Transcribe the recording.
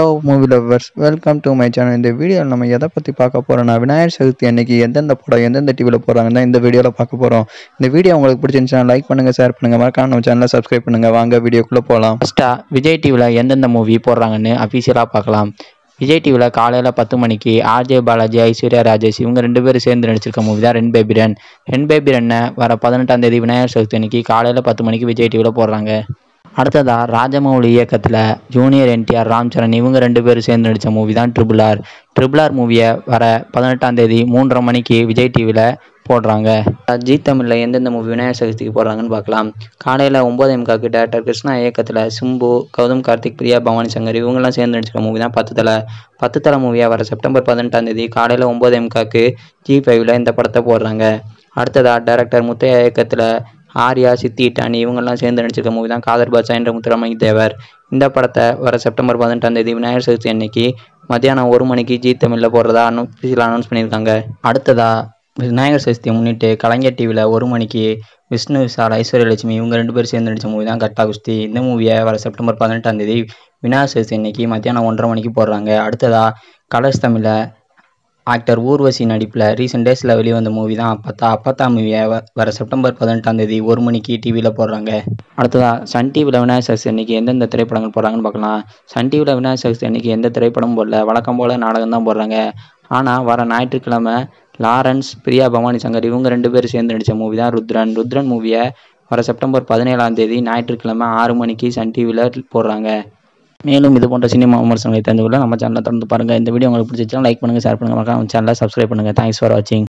hello movie lovers welcome to my channel இந்த வீடியோவில் நம்ம எதை பற்றி பார்க்க போகிறோம்னா விநாயகர் சதுர்த்தி அன்னைக்கு எந்தெந்த படம் எந்தெந்த டிவியில் போடுறாங்கன்னு தான் இந்த வீடியோவில் பார்க்க போகிறோம் இந்த வீடியோ உங்களுக்கு பிடிச்சிருந்துச்சுன்னா லைக் பண்ணுங்கள் ஷேர் பண்ணுங்கள் மறக்காம நம்ம சேனலை சப்ஸ்கிரைப் பண்ணுங்கள் வாங்க வீடியோக்குள்ளே போகலாம் ஃபஸ்ட்டாக விஜய் டிவியில் எந்தெந்த மூவி போடுறாங்கன்னு அஃபீஷியலாக பார்க்கலாம் விஜய் டிவியில் காலையில் பத்து மணிக்கு ஆர்ஜே பாலாஜி ஐஸ்வர்யா ராஜேஷ் இவங்க ரெண்டு பேரும் சேர்ந்து நடிச்சிருக்க மூவி தான் run baby run run baby ரன்னை வர பதினெட்டாம் தேதி விநாயகர் சதுர்த்தி அன்னைக்கு காலையில் பத்து மணிக்கு விஜய் டிவியில் போடுறாங்க அடுத்ததாக ராஜமௌலி இயக்கத்தில் ஜூனியர் என்டிஆர் ராம் சரண் இவங்க ரெண்டு பேரும் சேர்ந்து நடித்த மூவி தான் ட்ரிபிள் ஆர் ட்ரிபிள் ஆர் மூவியை வர பதினெட்டாம் தேதி மூன்றரை மணிக்கு விஜய் டிவியில் போடுறாங்க ஜி தமிழில் எந்தெந்த மூவி விநாயகர் சதுர்த்திக்கு போடுறாங்கன்னு பார்க்கலாம் காலையில் ஒம்பது எம்காக்கு டேரக்டர் கிருஷ்ணா இயக்கத்தில் சிம்பு கௌதம் கார்த்திக் பிரியா பவானி சங்கர் இவங்கெல்லாம் சேர்ந்து நடிச்சிருக்க மூவி தான் பத்து தலை பத்து தலை மூவியாக வர செப்டம்பர் பதினெட்டாம் தேதி காலையில் ஒம்பது எம்காக்கு ஜி ஃபைவ்ல இந்த படத்தை போடுறாங்க அடுத்ததாக டேரக்டர் முத்தையா இயக்கத்தில் ஆர்யா சித்தி டானி இவங்கெல்லாம் சேர்ந்து நடிச்சிருக்க மூவி தான் காதர் பாட்சா என்ற முத்துராமலிங்க தேவர் இந்த படத்தை வர செப்டம்பர் பதினெட்டாம் தேதி விநாயகர் சதுர்த்தி அன்னைக்கு மத்தியானம் ஒரு மணிக்கு ஜி தமிழில் போடுறதா அனௌன்ஸ் அனௌன்ஸ் பண்ணியிருக்காங்க அடுத்ததாக விநாயகர் சதுர்த்தியை முன்னிட்டு கலைஞர் டிவியில் ஒரு மணிக்கு விஷ்ணு விஷால் ஐஸ்வர்யா லட்சுமி இவங்க ரெண்டு பேரும் சேர்ந்து நடித்த மூவி தான் கட்டா குஸ்தி இந்த மூவியை வர செப்டம்பர் பதினெட்டாம் தேதி விநாயகர் சதுர்த்தி அன்னைக்கு மத்தியானம் ஒன்றரை மணிக்கு போடுறாங்க அடுத்ததாக கலர்ஸ் தமிழில் ஆக்டர் ஊர்வசி நடிப்பில் ரீசெண்ட் டேஸில் வெளிவந்த மூவி தான் அப்பத்தா அப்பத்தா மூவியை வர செப்டம்பர் பதினெட்டாம் தேதி ஒரு மணிக்கு டிவியில் போடுறாங்க அடுத்ததாக சன் டிவியில் விநாயகர் சதுர்த்தி அன்னைக்கு எந்தெந்த திரைப்படங்கள் போடுறாங்கன்னு பார்க்கலாம் சன் டிவியில் விநாயகர் சதுர்த்தி அன்னைக்கு எந்த திரைப்படமும் போடல வழக்கம் போல் நாடகம் தான் போடுறாங்க ஆனால் வர ஞாயிற்றுக்கிழமை லாரன்ஸ் பிரியா பவானி சங்கர் இவங்க ரெண்டு பேரும் சேர்ந்து நடித்த மூவி தான் ருத்ரன் ருத்ரன் மூவியை வர செப்டம்பர் பதினேழாம் தேதி ஞாயிற்றுக்கிழமை ஆறு மணிக்கு சன் டிவியில் போடுறாங்க மேலும் இது போன்ற சினிமா விமர்சனங்களை தெரிந்து கொள்ள நம்ம சேனலை தொடர்ந்து பாருங்கள் இந்த வீடியோ உங்களுக்கு பிடிச்சிச்சுன்னா லைக் பண்ணுங்கள் ஷேர் பண்ணுங்கள் மறக்காம சேனலை சப்ஸ்கிரைப் பண்ணுங்கள் தேங்க்ஸ் ஃபார் வாட்சிங்